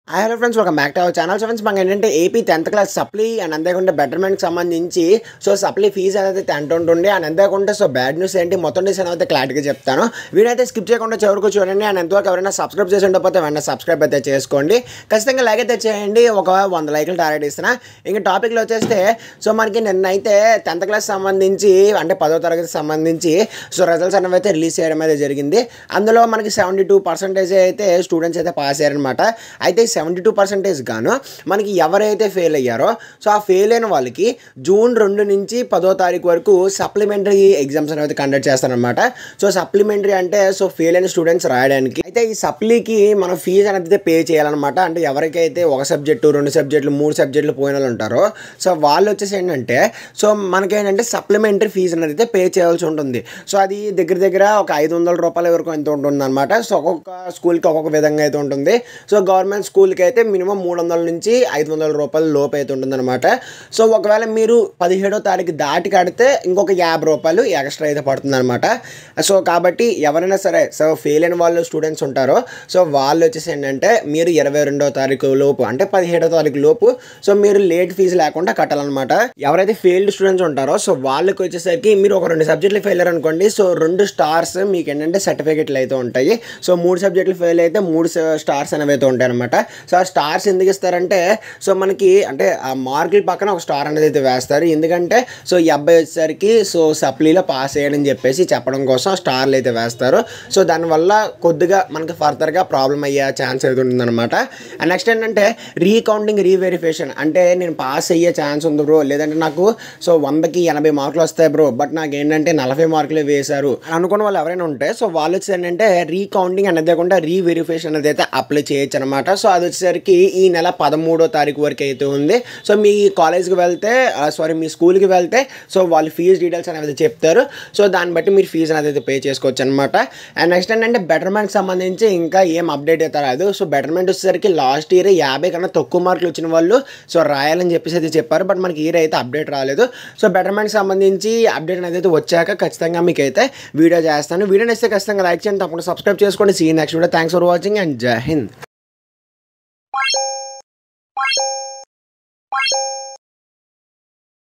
hi hello friends ఒక మ్యాక్ our channel friends మాకు ఏంటంటే AP tenth class supply and అంతేకాకుండా బెటర్మెంట్కి సంబంధించి సో సప్లీ ఫీజు అనేది టెన్త్ ఉంటుంది అండ్ అంతేకాకుండా సో బ్యాడ్ న్యూస్ ఏంటి మొత్తం న్యూస్ అయితే క్లారిటీగా చెప్తాను వీడియో అయితే స్కిప్ చేయకుండా చివరికి చూడండి అండ్ ఎంతవరకు ఎవరైనా సబ్స్క్రైబ్ చేసి ఉండకపోతే వెంటనే సబ్స్క్రైబ్ అయితే చేసుకోండి ఖచ్చితంగా లైక్ అయితే చేయండి ఒక వంద లైకులు టార్గెట్ ఇస్తున్నా ఇంకా టాపిక్లో వచ్చేస్తే సో మనకి నిన్నైతే టెన్త్ క్లాస్ సంబంధించి అంటే పదో తరగతి సంబంధించి సో రిజల్ట్స్ అనేవి అయితే రిలీజ్ చేయడం అయితే జరిగింది అందులో మనకి సెవెంటీ టూ పర్సెంటేజ్ అయితే స్టూడెంట్స్ అయితే పాస్ అయ్యారనమాట అయితే సెవెంటీ టూ పర్సెంటేజ్ గాను మనకి ఎవరైతే ఫెయిల్ అయ్యారో సో ఆ ఫెయిల్ అయిన వాళ్ళకి జూన్ రెండు నుంచి పదో తారీఖు వరకు సప్లిమెంటరీ ఎగ్జామ్స్ అనేది కండక్ట్ చేస్తారనమాట సో సప్లిమెంటరీ అంటే సో ఫెయిల్ అయిన స్టూడెంట్స్ రాయడానికి అయితే ఈ సప్లీకి మనం ఫీజు అనేది పే చేయాలన్నమాట అంటే ఎవరికైతే ఒక సబ్జెక్టు రెండు సబ్జెక్టులు మూడు సబ్జెక్టులు పోయిన వాళ్ళు ఉంటారో సో వాళ్ళు వచ్చేసి ఏంటంటే సో మనకేంటంటే సప్లిమెంటరీ ఫీజు అనేది అయితే పే చేయాల్సి ఉంటుంది సో అది దగ్గర దగ్గర ఒక ఐదు వందల రూపాయల వరకు ఎంత ఉంటుంది అనమాట సో ఒక్కొక్క స్కూల్కి ఒక్కొక్క విధంగా అయితే ఉంటుంది సో గవర్నమెంట్ స్కూల్కి అయితే మినిమం మూడు వందల నుంచి ఐదు వందల రూపాయల లోపు అయితే ఉంటుందన్నమాట సో ఒకవేళ మీరు పదిహేడో తారీఖు దాటి కడితే ఇంకొక యాభై రూపాయలు ఎక్స్ట్రా అయితే పడుతుందన్నమాట సో కాబట్టి ఎవరైనా సరే సో ఫెయిల్ అయిన వాళ్ళు స్టూడెంట్స్ ఉంటారో సో వాళ్ళు వచ్చేసి ఏంటంటే మీరు ఇరవై రెండో తారీఖు లోపు అంటే పదిహేడో తారీఖు లోపు సో మీరు లేట్ ఫీజు లేకుండా కట్టాలన్నమాట ఎవరైతే ఫెయిల్డ్ స్టూడెంట్స్ ఉంటారో సో వాళ్ళకి వచ్చేసరికి మీరు ఒక రెండు సబ్జెక్టులు ఫెయిల్ అయ్యారు అనుకోండి సో రెండు స్టార్స్ మీకు ఏంటంటే సర్టిఫికెట్లు అయితే ఉంటాయి సో మూడు సబ్జెక్టులు ఫెయిల్ అయితే మూడు స్టార్స్ అనేవి అయితే ఉంటాయి అనమాట సో ఆ స్టార్స్ ఎందుకు ఇస్తారంటే సో మనకి అంటే ఆ మార్కుల పక్కన ఒక స్టార్ అనేది అయితే వేస్తారు ఎందుకంటే సో ఈ అబ్బాయి వచ్చేసరికి సో సప్లీలో పాస్ అయ్యాడని చెప్పేసి చెప్పడం కోసం స్టార్లు అయితే వేస్తారు సో దానివల్ల కొద్దిగా మనకి ఫర్దర్గా ప్రాబ్లం అయ్యే ఛాన్స్ అయితే ఉంటుందన్నమాట అండ్ నెక్స్ట్ ఏంటంటే రీకౌంటింగ్ రీవెరిఫికేషన్ అంటే నేను పాస్ అయ్యే ఛాన్స్ ఉంది బ్రో లేదంటే నాకు సో వందకి ఎనభై మార్కులు వస్తాయి బ్రో బట్ నాకు ఏంటంటే నలభై మార్కులే వేశారు అని అనుకున్న వాళ్ళు ఎవరైనా ఉంటే సో వాళ్ళు వచ్చి ఏంటంటే రీకౌంటింగ్ అనేది కాకుండా రీవెరిఫికేషన్ అనేది అయితే అప్లై చేయొచ్చు అనమాట సో అది వచ్చేసరికి ఈ నెల పదమూడో తారీఖు వరకు అయితే ఉంది సో మీ కాలేజ్కి వెళ్తే సారీ మీ స్కూల్కి వెళ్తే సో వాళ్ళు ఫీజు డీటెయిల్స్ అనేది చెప్తారు సో దాన్ని బట్టి మీరు ఫీజు అనేది అయితే పే చేసుకోవచ్చు అనమాట అండ్ నెక్స్ట్ ఏంటంటే బెటర్మెంట్కి సంబంధించి ఇంకా ఏం అప్డేట్ అయితే రాదు సో బెటర్మెంట్ వచ్చేసరికి లాస్ట్ ఇయర్ యాభై కన్నా తక్కువ మార్కులు వచ్చిన వాళ్ళు సో రాయాలని చెప్పేసి అయితే చెప్పారు బట్ మనకి ఇయర్ అయితే అప్డేట్ రాలేదు సో బెటర్మెంట్కి సంబంధించి అప్డేట్ అనేది అయితే వచ్చాక ఖచ్చితంగా మీకు అయితే వీడియో చేస్తాను వీడియో ఇస్తే ఖచ్చితంగా లైక్ చేయండి తప్పకుండా సబ్స్క్రైబ్ చేసుకోండి see next video thanks for watching and Jai Hind